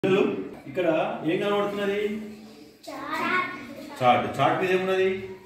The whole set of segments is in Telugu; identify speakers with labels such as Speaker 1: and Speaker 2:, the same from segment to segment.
Speaker 1: పిల్లలు ఇక్కడ ఏం కనబడుతున్నది చార్ట్ చార్ట్ మీద ఏమున్నది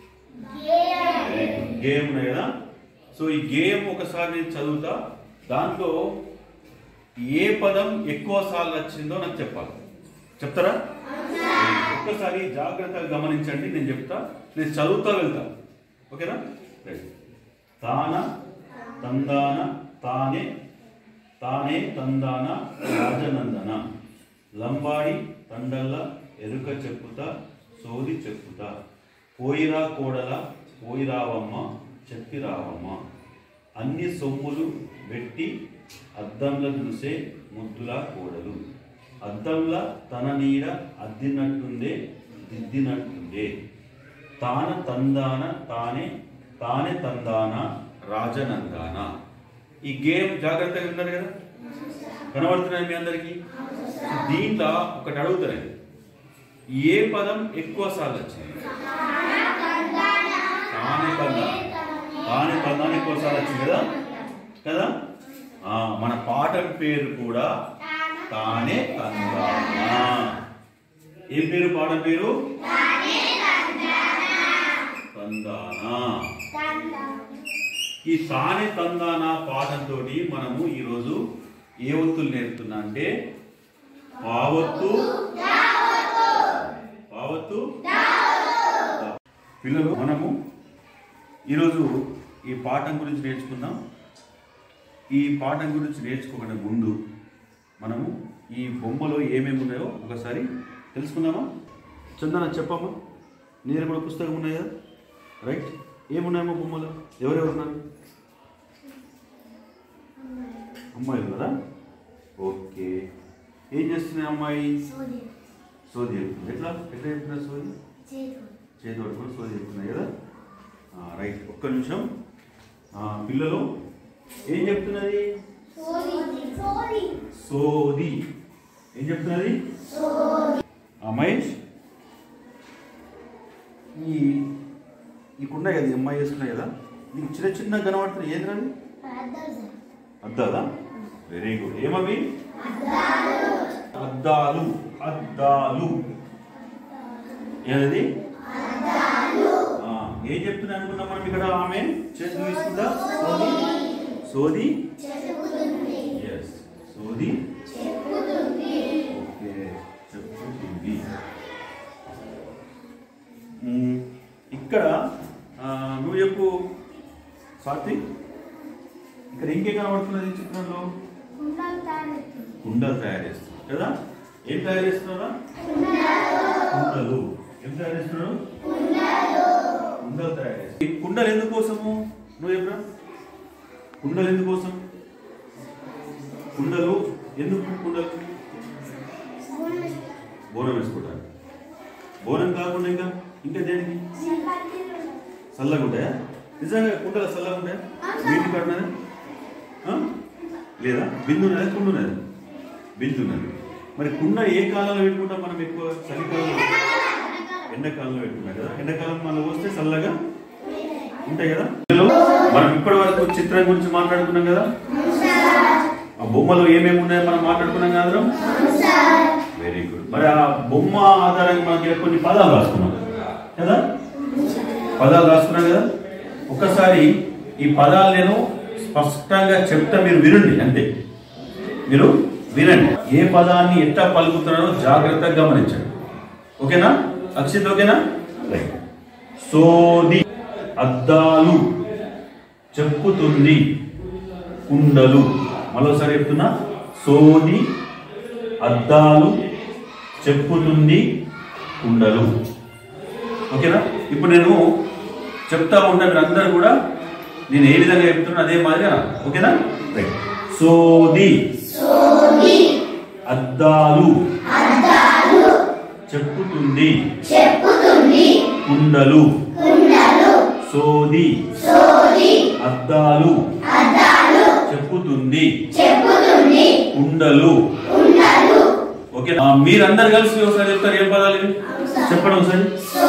Speaker 1: గేమ్ ఉన్నది కదా సో ఈ గేమ్ ఒకసారి నేను చదువుతా దాంట్లో ఏ పదం ఎక్కువ సార్లు వచ్చిందో నాకు చెప్పాలి చెప్తారా ఒక్కసారి జాగ్రత్తగా గమనించండి నేను చెప్తా నేను చదువుతా వెళ్తా ఓకేనా రైట్ తాన తందాన తానే తానే తందాన రాజనందన లంబాడి తండల్ల ఎరుక చెప్పుతా సోది చెప్పుతా పోయిరా కోడల పోయిరావమ్మ చెప్పిరావమ్మ అన్ని సొమ్ములు పెట్టి అద్దంలో చూసే ముద్దులా కోడలు అద్దంలా తన నీడ అద్దినట్టుండే దిద్దినట్టుండే తాన తందాన తానే తానే తందాన రాజనందాన ఈ గేమ్ జాగ్రత్తగా ఉన్నారు కదా కనబడుతున్నాయి మీ అందరికి దీంట్లో ఒకటి అడుగుతారు ఏ పదం ఎక్కువ సార్లు వచ్చింది తానే తందాన తానే తందాన ఎక్కువ సార్లు వచ్చింది కదా కదా ఆ, మన పాఠం పేరు కూడా తానే తందాన ఏం పేరు పాఠం పేరు తందానా ఈ తానే తందానా పాఠంతో మనము ఈరోజు ఏ ఒత్తులు నేర్పుతున్నా అంటే పావత్తు పావత్తు పిల్లలు మనము ఈరోజు ఈ పాఠం గురించి నేర్చుకుందాం ఈ పాఠం గురించి నేర్చుకోకుండా ముందు మనము ఈ బొమ్మలో ఏమేమి ఉన్నాయో ఒకసారి తెలుసుకుందామా చందన చెప్పమ్మా నేను కూడా పుస్తకం ఉన్నాయి కదా రైట్ ఏమున్నాయమ్మా బొమ్మలు ఎవరెవరు ఉన్నారు అమ్మాయిలు కదా ఓకే ఏం చేస్తున్నాయి అమ్మాయి సోది చెప్తుంది ఎట్లా ఎట్లా చెప్తున్నారు సోది చేతి పట్టుకొని సోది చెప్తున్నాయి కదా ఆ, రైట్ ఒక్క నిమిషం ఆ, పిల్లలు ఏం చెప్తున్నది సోది ఏం చెప్తున్నది ఆ, మహేష్ ఈ నీకున్నాయి కదా ఈ అమ్మాయి వేసుకున్నాయి కదా నీకు చిన్న చిన్న కనబడుతున్నాయి ఏంటి అది అద్దాలా వెరీ గుడ్ ఏమవి అద్దాలు అద్దాలు ఏది ఆ, ఏం చెప్తున్నా అనుకున్నాం మనం ఇక్కడ ఆమె చేతి తీసుకుందా సోది సోది ఎస్ సోది ఓకే చెప్పుతుంది మ్మ్. ఇక్కడ ఆ, నువ్వు చెప్పు స్వాతి ఇక్కడ ఇంకేం కనబడుతున్నది ఈ చిత్రంలో కుండలు తయారు చేస్తున్నారు కదా ఏం తయారు చేస్తున్నారా కుండలు ఏం తయారు చేస్తున్నారు కుండలు తయారు చేస్తున్నారు ఈ కుండలు ఎందుకోసము నువ్వు చెప్పరా కుండలు ఎందుకోసం కుండలు ఎందుకు కుండలు బోనం వేసుకుంటారు బోనం కాకుండా ఇంకా ఇంకా దేనికి చల్లగా ఉంటాయా నిజంగా కుండలు చల్లగా ఉంటాయా వీటి పడినదా లేదా బిందు ఉన్నదా కుండ ఉన్నదా బిందు ఉన్నది మరి కుండ ఏ కాలంలో పెట్టుకుంటాం మనం ఎక్కువ చలికాలంలో ఎండాకాలంలో పెట్టుకుంటాం కదా ఎండాకాలం మనం వస్తే చల్లగా ఉంటాయి కదా మనం ఇప్పటి వరకు చిత్రం గురించి మాట్లాడుకున్నాం కదా ఆ బొమ్మలో ఏమేమి ఉన్నాయో మనం మాట్లాడుకున్నాం కదా వెరీ గుడ్ మరి ఆ బొమ్మ ఆధారంగా మనకి కొన్ని పదాలు రాసుకున్నాం కదా పదాలు రాసుకున్నాం కదా ఒక్కసారి ఈ పదాలు నేను స్పష్టంగా చెప్తా మీరు వినండి అంతే మీరు వినండి ఏ పదాన్ని ఎట్లా పలుకుతున్నారో జాగ్రత్తగా గమనించండి ఓకేనా అక్షిత్ ఓకేనా రైట్ సోది అద్దాలు చెప్పుతుంది కుండలు మరోసారి చెప్తున్నా సోది అద్దాలు చెప్పుతుంది కుండలు ఓకేనా ఇప్పుడు నేను చెప్తా ఉంటా మీరు అందరు కూడా నేను ఏ విధంగా చెప్తున్నా అదే మాదిరిగా అనాలి. ఓకేనా రైట్ సోది అద్దాలు చెప్పుతుంది కుండలు సోది అద్దాలు చెప్పుతుంది కుండలు ఓకే ఆ, మీరందరు కలిసి ఒకసారి చెప్తారు ఏం పదాలు ఇవి చెప్పండి ఒకసారి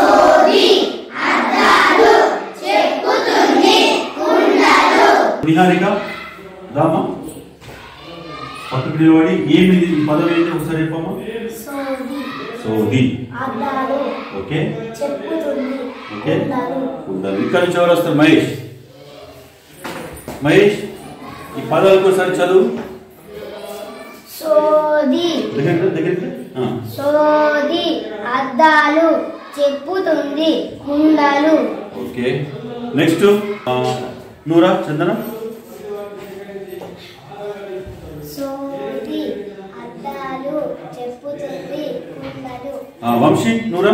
Speaker 1: నిహారిక దామా పక్కకు నిలబడి ఏమి ఈ పదం ఏంటి ఒకసారి చెప్పమ్మా
Speaker 2: సోది
Speaker 1: సోది
Speaker 2: అద్దాలు
Speaker 1: ఓకే
Speaker 2: చెప్పుతుంది
Speaker 1: ఓకే
Speaker 2: కుండలు
Speaker 1: కుండలు ఇక్కడ నుంచి ఎవరు వస్తారు మహేష్ మహేష్ ఈ పదాలకు ఒకసారి చదువు
Speaker 2: సోది
Speaker 1: దగ్గర దగ్గరికి ఆ.
Speaker 2: సోది అద్దాలు చెప్పుతుంది కుండలు
Speaker 1: ఓకే నెక్స్ట్ నూరా చందన
Speaker 2: సోది అద్దాలు చెప్పుతుంది కుండలు
Speaker 1: ఆ, వంశీ నూరా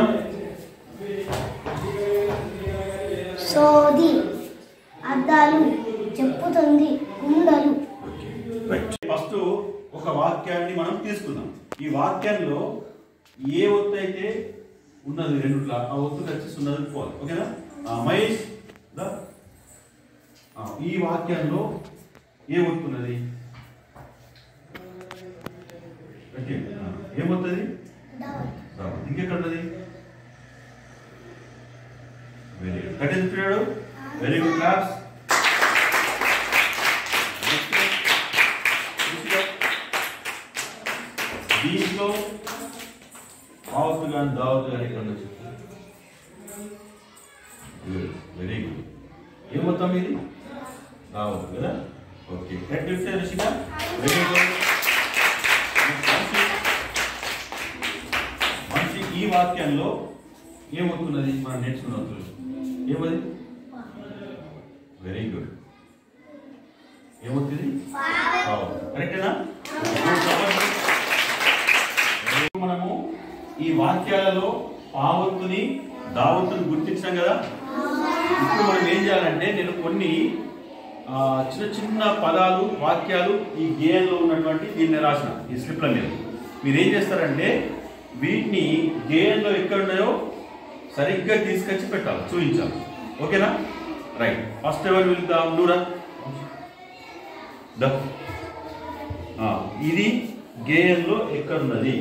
Speaker 2: సోది అద్దాలు చెప్పుతుంది కుండలు
Speaker 1: రైట్ ఫస్ట్ ఒక వాక్యాన్ని మనం తీసుకుందాం ఈ వాక్యంలో ఏ ఒత్తు అయితే ఉన్నది రెండు ఆ ఒత్తు వచ్చి ఉన్నది పోవాలి ఓకేనా ఆ, మహేష్ దా. ఆ, ఈ వాక్యంలో ఏ ఒత్తు ఉన్నది ఓకే ఆ, ఏమొత్తది రావాలి. ఇంకెక్కడ ఉన్నది వెరీ గుడ్ కట్ ఎందుకున్నాడు వెరీ గుడ్ క్లాస్ దీంట్లో ఆవత్తు కానీ దావత్తు కానీ ఎక్కడ ఉండొచ్చు వెరీ గుడ్ ఏం మొత్తం ఇది దావత్తు కదా ఓకే కరెక్ట్ చెప్తే రిషిక వెరీ గుడ్ మనిషి ఈ వాక్యంలో ఏమవుతున్నది మనం నేర్చుకున్న వస్తువులు ఏమది వెరీ గుడ్ ఏమవుతుంది కరెక్టేనా మనము ఈ వాక్యాలలో పావత్తుని దావత్తుని గుర్తించాం కదా ఇప్పుడు మనం ఏం చేయాలంటే నేను కొన్ని ఆ, చిన్న చిన్న పదాలు వాక్యాలు ఈ గేయంలో ఉన్నటువంటి దీన్ని రాసిన ఈ స్లిప్ల మీద మీరు ఏం చేస్తారంటే వీటిని గేయంలో ఎక్కడ ఉన్నాయో సరిగ్గా తీసుకొచ్చి పెట్టాలి చూపించాలి ఓకేనా రైట్ ఫస్ట్ ఎవరు వెళ్తాం నూరా ద ఆ, ఇది గేయంలో ఎక్కడున్నది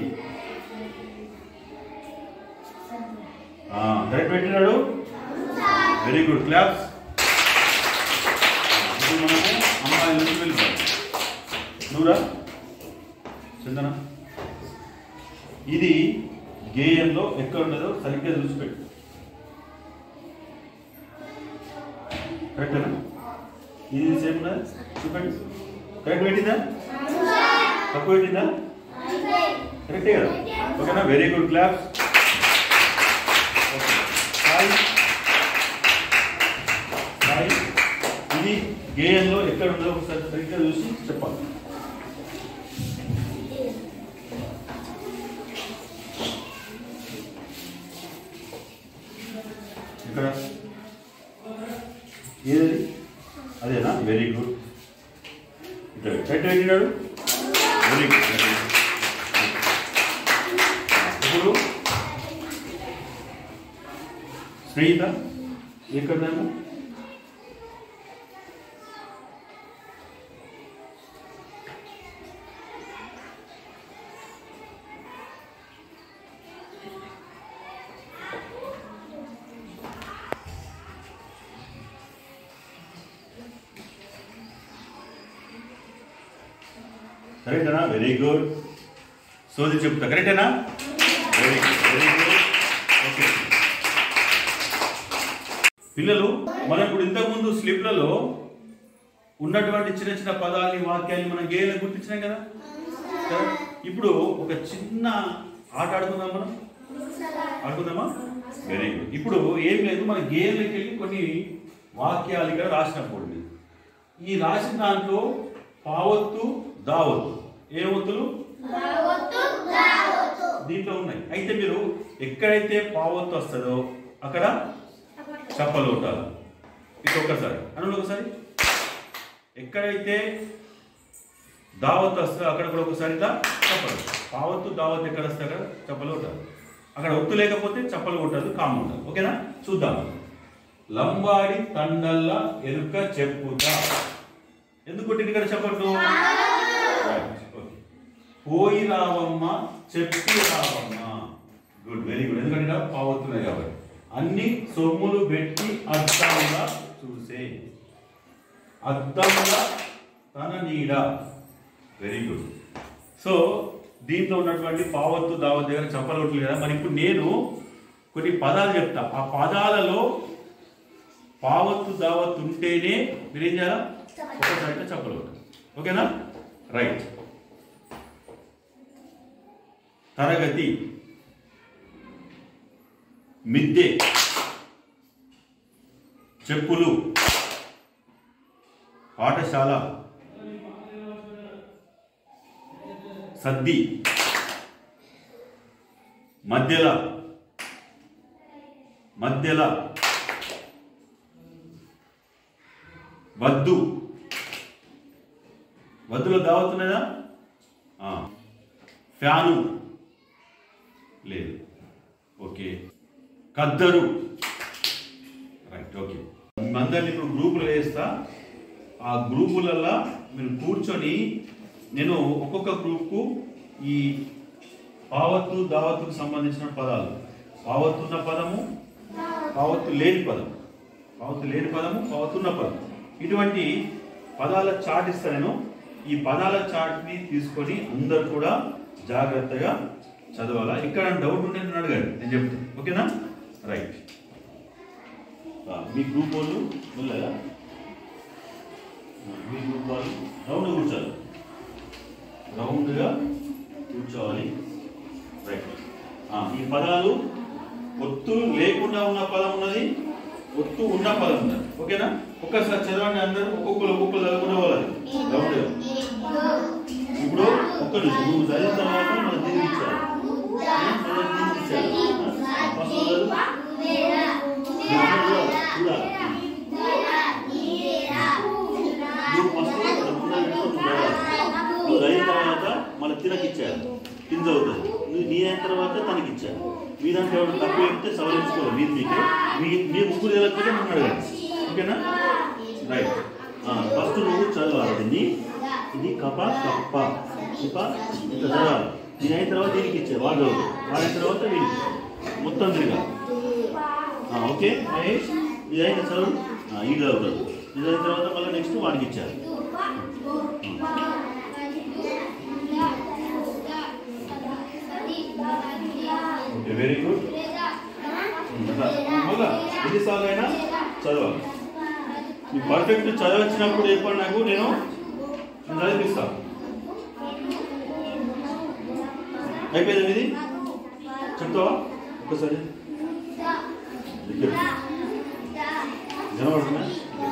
Speaker 1: కరెక్ట్ పెట్టినాడు వెరీ గుడ్ క్లాప్స్ ఇప్పుడు మనము అమ్మాయి నుంచి వెళ్ళిపోయాం నూరా చందన ఇది గేయంలో ఎక్కడ ఉన్నదో సరిగ్గా చూసిపెట్టు కరెక్టేనా ఇది సేమ్ ఉన్నదా చూపెట్టు కరెక్ట్ పెట్టిందా తప్పు పెట్టిందా కరెక్టే కదా ఓకేనా very good claps Sai Sai ఇది గేయంలో ఎక్కడ ఉందో ఒకసారి సరిగ్గా చూసి చెప్పాలి ఇక్కడ ఏది అదేనా వెరీ గుడ్ ఇక్కడ కరెక్ట్ పెట్టినాడు వెరీ గుడ్ వెరీ గుడ్ ఇప్పుడు శ్రీత ఎక్కడన్నాము కరెక్టేనా వెరీ గుడ్ సోది చెప్తా కరెక్టేనా very good very good okay పిల్లలు మనం ఇప్పుడు ఇంతకుముందు స్లిప్లలో ఉన్నటువంటి చిన్న చిన్న పదాలని వాక్యాన్ని మనం గేయాలు గుర్తించినాం కదా కదా? ఇప్పుడు ఒక చిన్న ఆట ఆడుకుందాం మనం ఆడుకుందామా వెరీ గుడ్ ఇప్పుడు ఏం లేదు మన గేమ్లోకి వెళ్ళి కొన్ని వాక్యాలు ఇక్కడ రాసినప్పుడు ఈ రాసిన దాంట్లో పావత్తు దావత్తు ఏ ఒత్తులు దీంట్లో ఉన్నాయి అయితే మీరు ఎక్కడైతే పావత్తు వస్తుందో అక్కడ చప్పలు కొట్టాలి ఇది ఒక్కసారి అనండి ఒకసారి ఎక్కడైతే దావత్ వస్తుందో అక్కడ కూడా ఒకసారి ఇలా చప్పలు పావత్తు దావత్ ఎక్కడ వస్తే అక్కడ చప్పలు కొట్టాలి అక్కడ ఒత్తు లేకపోతే చప్పలు కొట్టదు కాము ఉండాలి ఓకేనా చూద్దాం లంబాడి తండల్ల ఎరుక చెప్పుతా ఎందుకు కొట్టింది ఇక్కడ చెప్పట్టు Right, okay. పోయి రావమ్మ చెప్పి రావమ్మ గుడ్ వెరీ గుడ్ ఎందుకంటే ఇక్కడ పావుతున్నాయి కాబట్టి అన్ని సొమ్ములు పెట్టి అద్దంగా చూసే అద్దంగా తన నీడ వెరీ గుడ్ సో దీంట్లో ఉన్నటువంటి పావత్తు దావత్ దగ్గర చెప్పలవట్లేదు కదా మరి ఇప్పుడు నేను కొన్ని పదాలు చెప్తా ఆ పదాలలో పావత్తు దావత్ ఉంటేనే మీరు ఏం చేయాలా ఒకసారి చెప్పలవట్టు ఓకేనా రైట్ తరగతి మిద్దె చెప్పులు పాఠశాల సద్ది మధ్యల మధ్యల వద్దు వద్దులో దావతున్నదా ఆ. ఫ్యాను లేదు ఓకే కద్దరు రైట్ ఓకే అందరిని ఇప్పుడు గ్రూపులు వేస్తా ఆ గ్రూపులలో మీరు కూర్చొని నేను ఒక్కొక్క గ్రూప్కు ఈ పావత్తు దావత్తుకు సంబంధించిన పదాలు పావత్తున్న పదము పావత్తు లేని పదం పావత్తు లేని పదము పావత్తున్న పదం ఇటువంటి పదాల చార్ట్ ఇస్తా నేను ఈ పదాల చార్ట్ని తీసుకొని అందరు కూడా జాగ్రత్తగా చదవాలా ఇక్కడ డౌట్ ఉంటే నన్ను అడగండి నేను చెప్తాను ఓకేనా రైట్ ఆ, మీ గ్రూప్ వాళ్ళు వెళ్ళారా ఆ, మీ గ్రూప్ వాళ్ళు రౌండ్ కూర్చోాలి రౌండ్గా కూర్చోవాలి రైట్ ఆ, ఈ పదాలు ఒత్తు లేకుండా ఉన్న పదం ఉన్నది ఒత్తు ఉన్న పదం ఉన్నది ఓకేనా ఒక్కసారి చదవండి అందరూ ఒక్కొక్కరు ఒక్కొక్కరు చదవకుండా వాళ్ళది రౌండ్గా ఇప్పుడు ఒక్క నిమిషం నువ్వు చదివిన తర్వాత మనం దీనికి ఇచ్చారు మనం దీనికి ఇచ్చారు ఫస్ట్ చూడాలి నువ్వు ఫస్ట్ ముందర పెట్టుకొని చదవాలి. నువ్వు అయిన తర్వాత మళ్ళీ తినకిచ్చారు కింద అవుతుంది నువ్వు నీ అయిన తర్వాత తనకి ఇచ్చారు మీ దాంట్లో ఎవరు తక్కువ చెప్తే సవరించుకోవాలి మీరు మీకే మీ మీ ముగ్గురు తెలియకపోతే నన్ను అడగండి ఓకేనా రైట్ ఫస్ట్ నువ్వు చదవాలి దీన్ని ఇది కప కప్ప ఇప ఇట్లా చదవాలి దీని అయిన తర్వాత దీనికి ఇచ్చారు వాడు వాడిన తర్వాత వీడికి మొత్తం తిరగాలి ఆ, ఓకే మహేష్ ఇది అయిన చదువు ఆ, ఇది చదువుతాడు ఇది అయిన తర్వాత మళ్ళీ నెక్స్ట్ వాడికి ఇచ్చారు ఓకే వెరీ గుడ్ మళ్ళా ఎన్నిసార్లు అయినా చదవాలి నీ పర్ఫెక్ట్ చదవచ్చినప్పుడు చెప్పండి నాకు నేను నేను చదివిస్తాను అయిపోయింది ఇది చెప్తావా ఒక్కసారి జనపడుతున్నా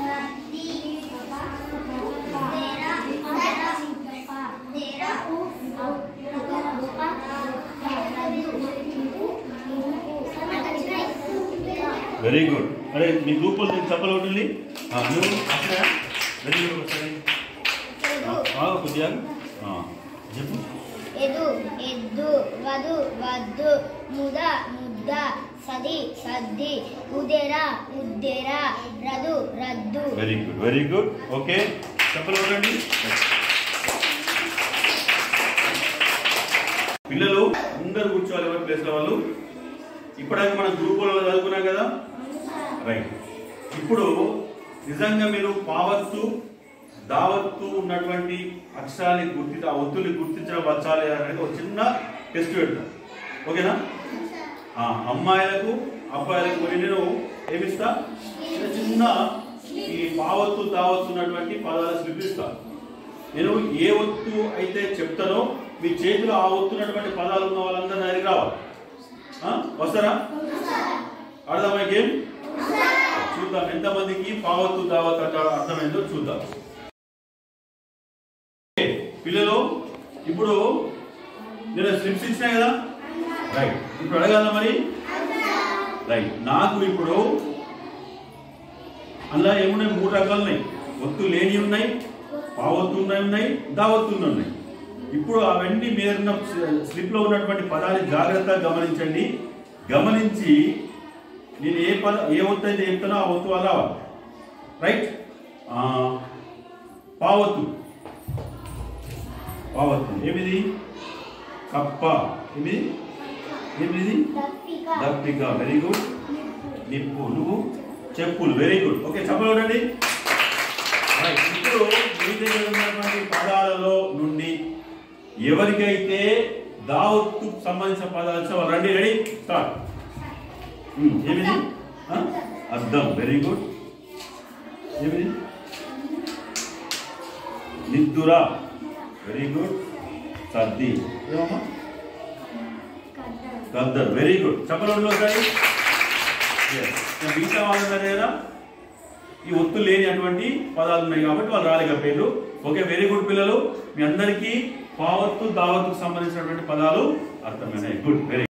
Speaker 1: వెరీ గుడ్ అరే మీ గ్రూప్ వాళ్ళు నీకు చెప్పలు ఉంటుంది నువ్వు అక్కడ వెరీ గుడ్ ఒకసారి ఆ, ఆ, కొద్దిగా ఆ, చెప్పు
Speaker 2: ఎదు ఎద్దు వధు వద్దు ముద ముద్ద సది సద్ది ఉదెర ఉద్దెర రదు రద్దు
Speaker 1: very good very good okay చెప్పలు ఇవ్వండి పిల్లలు అందరు కూర్చోవాలి ఎవరి ప్లేస్లో వాళ్ళు ఇప్పటిదాకా మనం గ్రూపులలో చదువుకున్నాం కదా రైట్ ఇప్పుడు నిజంగా మీరు పావత్తు దావత్తు ఉన్నటువంటి అక్షరాన్ని గుర్తి ఆ ఒత్తుని గుర్తించడం వచ్చా లేదా అనేది ఒక చిన్న టెస్ట్ పెడతాం ఓకేనా ఆ అమ్మాయిలకు అబ్బాయిలకు మరి నేను ఏమిస్తా చిన్న చిన్న ఈ పావత్తు దావత్తు ఉన్నటువంటి పదాలు స్లిపిస్తా నేను ఏ ఒత్తు అయితే చెప్తానో మీ చేతిలో ఆ ఒత్తున్నటువంటి పదాలు ఉన్న వాళ్ళందరూ నా దగ్గరికి రావాలి ఆ? వస్తారా అర్థమై గేమ్ చూద్దాం ఎంతమందికి పావత్తు దావత్ అంటే అర్థమైందో చూద్దాం ఓకే, పిల్లలు ఇప్పుడు నేను స్లిప్స్ ఇచ్చినా కదా రైట్ ఇప్పుడు అడగాల మరి రైట్ నాకు ఇప్పుడు అందులో ఏమున్నాయి మూడు రకాలు ఉన్నాయి ఒత్తు లేని ఉన్నాయి పావత్తు ఉన్నాయి ఉన్నాయి దావత్తు ఉన్నాయి ఇప్పుడు అవన్నీ మీరున్న స్లిప్ లో ఉన్నటువంటి పదాన్ని జాగ్రత్తగా గమనించండి గమనించి నేను ఏ పద ఏ ఒత్తు అయితే చెప్తానో ఆ ఒత్తు అలా రైట్ ఆ, పావత్తు పావత్తు ఏమిది కప్ప ఏమిది ఏమిది దప్పిక వెరీ గుడ్ నిప్పు నువ్వు చెప్పులు వెరీ గుడ్ ఓకే చెప్పలు ఉండండి రైట్. ఇప్పుడు మీ దగ్గర ఉన్నటువంటి పదాలలో నుండి ఎవరికైతే దావత్తు సంబంధించిన పదాలు వచ్చాయో వాళ్ళు రండి రెడీ స్టార్ట్ ఏమిది ఆ? అద్దం వెరీ గుడ్ ఏమిది నిద్దుర వెరీ గుడ్ సర్ది ఏమమ్మా గద్దర్ వెరీ గుడ్ చెప్పలు ఒకసారి Yes. ఇంకా మిగతా వాళ్ళ దగ్గర ఈ ఒత్తు లేని అటువంటి పదాలు ఉన్నాయి కాబట్టి వాళ్ళు రాలేక పేర్లు ఓకే వెరీ గుడ్ పిల్లలు మీ అందరికీ పావత్తు దావత్తుకు సంబంధించినటువంటి పదాలు అర్థమైనాయి గుడ్ వెరీ